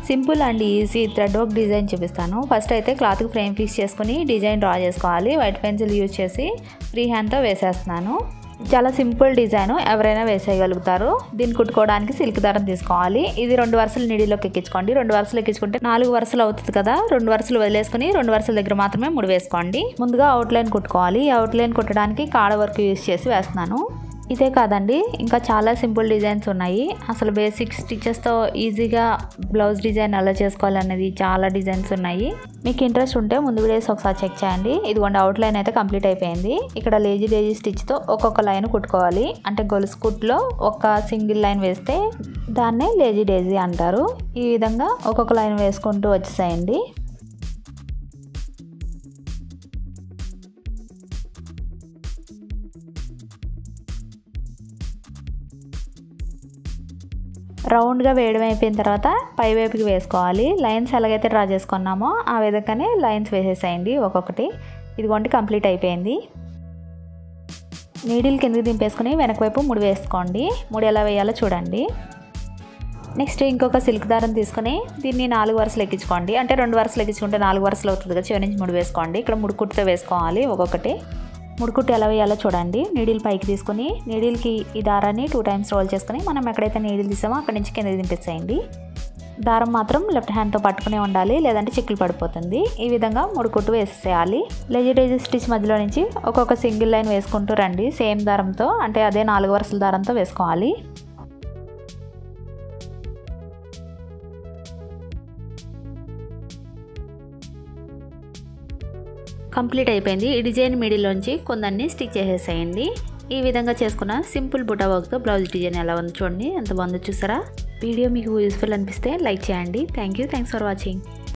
simple and easy thread work design చూపిస్తాను first అయితే క్లాత్కి ఫ్రేమ్ ఫిక్స్ చేసుకుని డిజైన్ డ్రా చేసుకోవాలి వైట్ పెన్సిల్ యూజ్ చేసి ఫ్రీ హ్యాండ్తో వేసేస్తున్నాను చాలా సింపుల్ డిజైన్ ఎవరైనా వేసేయగలుగుతారు దీన్ని కుట్టుకోవడానికి సిల్క్ దారం తీసుకోవాలి ఇది రెండు వరుసలు నీడిలోకి ఎక్కించుకోండి రెండు వరుసలు ఎక్కించుకుంటే నాలుగు వరుసలు అవుతుంది కదా రెండు వరుసలు వదిలేసుకుని రెండు వరుసల దగ్గర మాత్రమే ముడి వేసుకోండి ముందుగా అవుట్లైన్ కుట్టుకోవాలి ఈ అవుట్లైన్ కుట్టడానికి కాడ వర్క్ యూజ్ చేసి వేస్తున్నాను ఇదే కాదండి ఇంకా చాలా సింపుల్ డిజైన్స్ ఉన్నాయి అసలు బేసిక్ స్టిచెస్తో ఈజీగా బ్లౌజ్ డిజైన్ ఎలా చేసుకోవాలనేది చాలా డిజైన్స్ ఉన్నాయి మీకు ఇంట్రెస్ట్ ఉంటే ముందు వీడియోస్ ఒకసారి చెక్ చేయండి ఇదిగోండి అవుట్ లైన్ అయితే కంప్లీట్ అయిపోయింది ఇక్కడ లేజీ లేజీ స్టిచ్తో ఒక్కొక్క లైన్ కుట్టుకోవాలి అంటే గొలుసు కుట్లో ఒక సింగిల్ లైన్ వేస్తే దాన్నే లేజీ డేజీ అంటారు ఈ విధంగా ఒక్కొక్క లైన్ వేసుకుంటూ వచ్చేసేయండి రౌండ్గా వేయడం అయిపోయిన తర్వాత పై వైపుకి వేసుకోవాలి లైన్స్ ఎలాగైతే డ్రా చేసుకున్నామో ఆ విధంగానే లైన్స్ వేసేసేయండి ఒక్కొక్కటి ఇదిగోండి కంప్లీట్ అయిపోయింది నీడిల్ కిందకి దింపేసుకుని వెనక వైపు ముడి వేసుకోండి ముడి ఎలా వేయాలో చూడండి నెక్స్ట్ ఇంకొక సిల్క్ దారం తీసుకుని దీన్ని నాలుగు వరుసలు ఎక్కించుకోండి అంటే రెండు వరుసలు ఎక్కించుకుంటే నాలుగు వరుసలు అవుతుంది కదా చివరి నుంచి ముడి వేసుకోండి ఇక్కడ ముడి కుట్టుతో వేసుకోవాలి ఒక్కొక్కటి ముడుకుట్టు ఎలా వేయాలో చూడండి నీడిల్ పైకి తీసుకుని నీడిల్కి ఈ దారాన్ని టూ టైమ్స్ రోల్ చేసుకుని మనం ఎక్కడైతే నీడిల్ తీసామో అక్కడి నుంచి కింద దింపేసేయండి దారం మాత్రం లెఫ్ట్ హ్యాండ్తో పట్టుకునే ఉండాలి లేదంటే చిక్కులు పడిపోతుంది ఈ విధంగా ముడుకుట్టు వేసేయాలి లెజిటేజ్ స్టిచ్ మధ్యలో నుంచి ఒక్కొక్క సింగిల్ లైన్ వేసుకుంటూ రండి సేమ్ దారంతో అంటే అదే నాలుగు వరుసల దారంతో వేసుకోవాలి కంప్లీట్ అయిపోయింది ఈ డిజైన్ మిడిల్లోంచి కొందరిని స్టిక్ చేసేసేయండి ఈ విధంగా చేసుకున్న సింపుల్ బుటా వర్క్తో బ్లౌజ్ డిజైన్ ఎలా ఉంది చూడండి ఎంత బాగుందో చూసారా వీడియో మీకు యూస్ఫుల్ అనిపిస్తే లైక్ చేయండి thank you thanks for watching